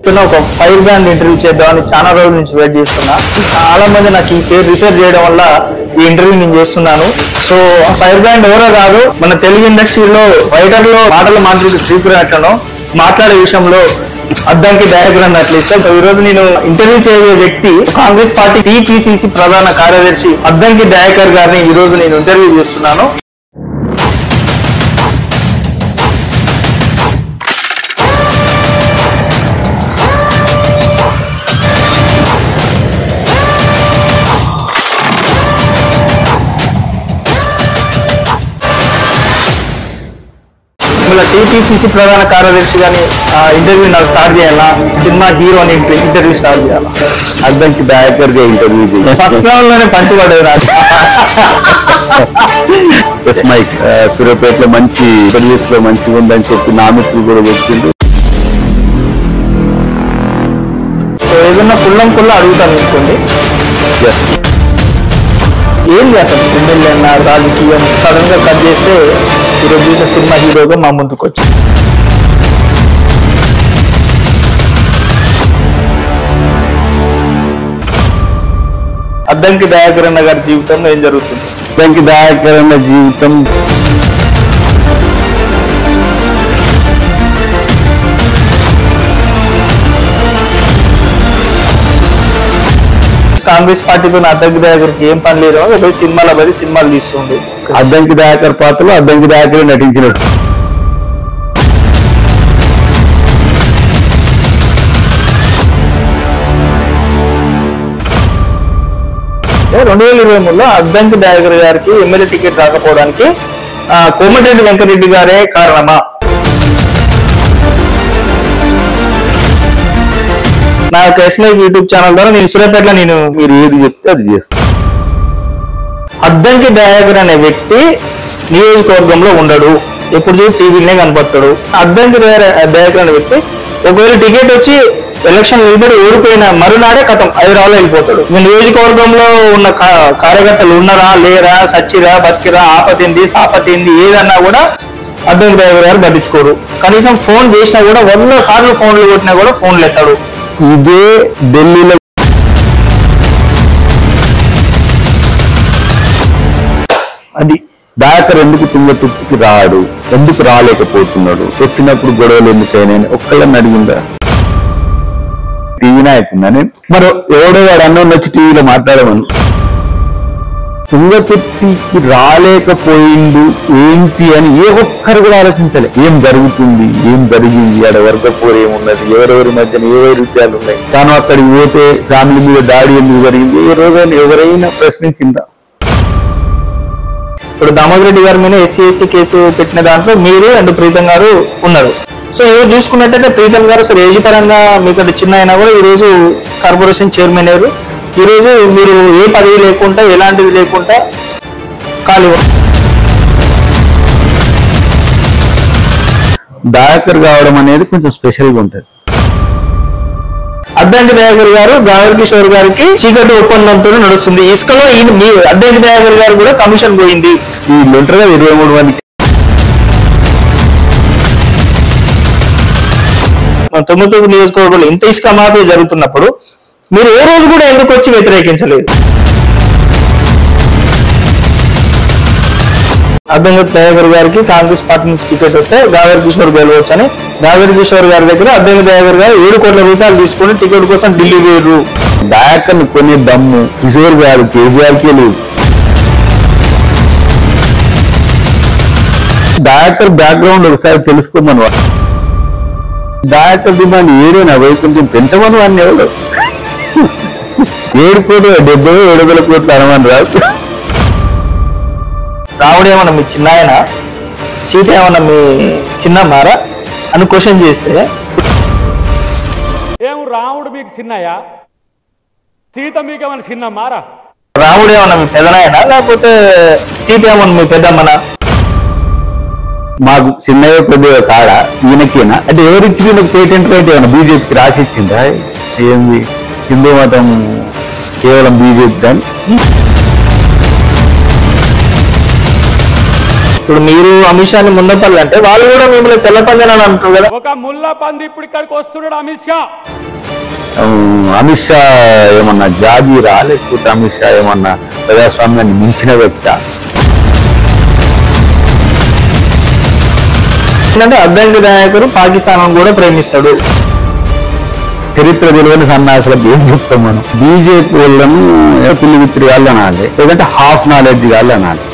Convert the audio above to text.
చెప్తున్నా ఒక fire band interview చేద్దామని చాలా రోజుల నుంచి వెయిట్ చేస్తున్నా చాలా మంది నాకు ఈ పేరు రిఫర్ చేయడం వల్ల ఈ ఇంటర్వ్యూ నేను చేస్తున్నాను సో ఆ ఫైర్ బ్యాండ్ ఎవరో కాదు మన తెలుగు ఇండస్ట్రీలో రైటర్ లో మాటల మాంత్రిక శ్రీపురటను మాట్లాడే విషయంలో అద్దంకి డయాగ్రామ్ అట్లా ఇస్తాం సో ఈ రోజు నేను ఇంటర్వ్యూ చేయబోయే వ్యక్తి కాంగ్రెస్ పార్టీ టీపీసీసీ ప్రధాన కార్యదర్శి అద్దంకి దయాకర్ గారిని ఈ రోజు నేను ఇంటర్వ్యూ చేస్తున్నాను ఇలా టీపీసీసీ ప్రధాన కార్యదర్శి గాని ఇంటర్వ్యూ నాకు స్టార్ట్ చేయాలా సినిమా హీరో అని ఇంటర్వ్యూ స్టార్ట్ చేయాలా అద్దంకి డైరెక్టర్ గా ఇంటర్వ్యూ ఫస్ట్ రౌండ్ లోనే పంచబడేది నాకు ఎస్ మైక్ సూర్యాపేటలో మంచి ఇంటర్వ్యూస్ లో మంచిగా ఉందని చెప్పి నా మిత్రులు కూడా చెప్పిండు సో ఏదన్నా కుల్లం కుల్ల అడుగుతాను అనుకోండి Yes. ఏంది అసలు ఎమ్మెల్యే రాజకీయం సడన్ గా కట్ చేస్తే ఈరోజు చూసే సినిమా హీరోగా మా ముందుకు వచ్చి అద్దంకి దయాకర్ అన్న గారి జీవితంలో ఏం జరుగుతుంది అద్దంకి డైరెక్టర్ అన్న జీవితం కాంగ్రెస్ పార్టీతో అద్దంకి దయాకర్కి ఏం పని లేదు పోయి సినిమాలో పడి సినిమాలు తీస్తుంది అద్దంకి డైరెక్టర్ పాత్రలో అద్దంకి డైరెక్టర్ నటించిన రెండు వేల ఇరవై మూడులో అద్దంకి దయాకర్ గారికి ఎమ్మెల్యే టికెట్ రాకపోవడానికి ఆ, కోమటిరెడ్డి వెంకరెడ్డి గారే కారణమా నా యొక్క ఎస్ఐ యూట్యూబ్ ఛానల్ ద్వారా నేను సూర్యాపేటలో నేను మీరు ఏది చెప్తే అది చేస్తారు అద్దంకి దయాకర్ అనే వ్యక్తి నియోజకవర్గంలో ఉండడు ఎప్పుడు చూసి టీవీలోనే కనపడతాడు అద్దంకి దయా- దయాకర్ అనే వ్యక్తి ఒకవేళ టికెట్ వచ్చి ఎలక్షన్ నిలబడి ఓడిపోయిన మరునాడే కథం హైదరాబాద్ వెళ్ళిపోతాడు ఈ నియోజకవర్గంలో ఉన్న కా- కార్యకర్తలు ఉన్నారా లేరా సచ్చిరా బతికిరా ఆపతింది సాపతింది ఏదన్నా కూడా అద్దంకి దయాకర్ గారు పట్టించుకోరు కనీసం ఫోన్ చేసినా కూడా వంద సార్లు ఫోన్లు కొట్టినా కూడా ఫోన్లు ఎత్తాడు ఇదే ఢిల్లీలో అది డైరెక్టర్ ఎందుకు తుంగతుర్తికి రాడు ఎందుకు రాలేకపోతున్నాడు వచ్చినప్పుడు గొడవలు ఎందుకైనా ఒక్కళ్ళని అడిగిందా టీవీ నాయకున్నా నేను మరి ఎవడో వాడు అన్నం వచ్చి టీవీలో మాట్లాడమను తుంగతుర్తికి రాలేకపోయిండు ఏంటి అని ఏ ఒక్కరు కూడా ఆలోచించలే ఏం జరుగుతుంది ఏం జరిగింది ఆడ వర్గపోరు ఏమున్నది ఎవరెవరి మధ్యన ఏ వైరుధ్యాలు ఉన్నాయి తాను అక్కడికి పోతే ఫ్యామిలీ మీద దాడి ఎందుకు జరిగింది ఏ రోజైనా ఎవరైనా ప్రశ్నించిందా ఇప్పుడు దామోదర్ రెడ్డి గారి మీద ఎస్సీ ఎస్టీ కేసు పెట్టిన దాంట్లో మీరు అండ్ ప్రీతం గారు ఉన్నారు సో ఈరోజు చూసుకున్నట్టయితే ప్రీతం గారు అసలు ఏజ్ పరంగా మీకంటే చిన్న అయినా కూడా ఈ రోజు కార్పొరేషన్ చైర్మన్ అయ్యారు ఈ రోజు మీరు ఏ పదవి లేకుండా ఎలాంటిది లేకుండా ఖాళీ ఉన్నారు. డైరెక్టర్ కావడం అనేది కొంచెం స్పెషల్గా ఉంటుంది అద్దంకి దయాకర్ గారు గావర్ కిషోర్ గారికి చీకటి ఒప్పందంతో నడుస్తుంది ఇసుకలో ఈయన మీ అద్దంకి దయాకర్ గారు కూడా కమిషన్ పోయింది వీళ్ళు ఉంటారు కదా ఇరవై మూడు మంది మన తొమ్మిది తొమ్మిది నియోజకవర్గంలో ఇంత ఇసుక మాఫీ జరుగుతున్నప్పుడు మీరు ఏ రోజు కూడా ఎందుకు వచ్చి వ్యతిరేకించలేదు అద్దంగత్ దయాకర్ గారికి కాంగ్రెస్ పార్టీ నుంచి టికెట్ వస్తే గాగర్ కిషోర్ గెలవచ్చు అని గాగర్ కిషోర్ గారి దగ్గర అద్దంగ దయాకర్ గారు ఏడు కోట్ల రూపాయలు తీసుకొని టికెట్ కోసం ఢిల్లీ వేరు డైరెక్టర్ని కొనే దమ్ము కిషోర్ గారు కేసీఆర్కే లేదు డైరెక్టర్ బ్యాక్గ్రౌండ్ ఒకసారి తెలుసుకోమను డైరెక్టర్ డిమాండ్ ఏడైనా పోయి కొంచెం పెంచమను అని ఎవడు ఏడు కోట్లు డెబ్బై ఏడు వందల కోట్లు అనమని రాదు రాముడు ఏమన్నా మీ చిన్న ఆయన సీత ఏమన్నా మీ చిన్న మారా అని క్వశ్చన్ చేస్తే ఏం రాముడు మీకు చిన్నయ్యా సీత మీకేమైనా చిన్న మారా రాముడు ఏమన్నా మీ పెదనాయన లేకపోతే సీత ఏమన్నా మీ పెద్దమ్మనా మాకు చిన్నగా పెద్దగా కాడ ఈయనకేనా అంటే ఎవరిచ్చి ఈయనకు పేటెంట్ రైట్ ఏమన్నా బీజేపీకి రాసి ఇచ్చిందా ఏంది హిందూ మతం కేవలం బీజేపీ దాన్ని ఇప్పుడు మీరు అమిత్ షాని ముందపల్లి అంటే వాళ్ళు కూడా మిమ్మల్ని తెల్ల పంజని అని అంటారు కదా ఒక ముల్లా పంది ఇప్పుడు ఇక్కడికి వస్తున్నాడు అమిత్ షా ఉమ్, అమిత్ షా ఏమన్నా జాబీరా లేకపోతే అమిత్ షా ఏమన్నా ప్రజాస్వామ్యాన్ని మించిన వ్యక్త ఏంటంటే అద్దంకి నాయకుడు పాకిస్తాన్ కూడా ప్రేమిస్తాడు చరిత్ర తెలియని సన్నాసులకు ఏం చెప్తాం మనం బీజేపీ వాళ్ళను పిల్లి విత్రి వాళ్ళు అనాలి లేదంటే హాఫ్ నాలెడ్జ్ వాళ్ళు అనాలి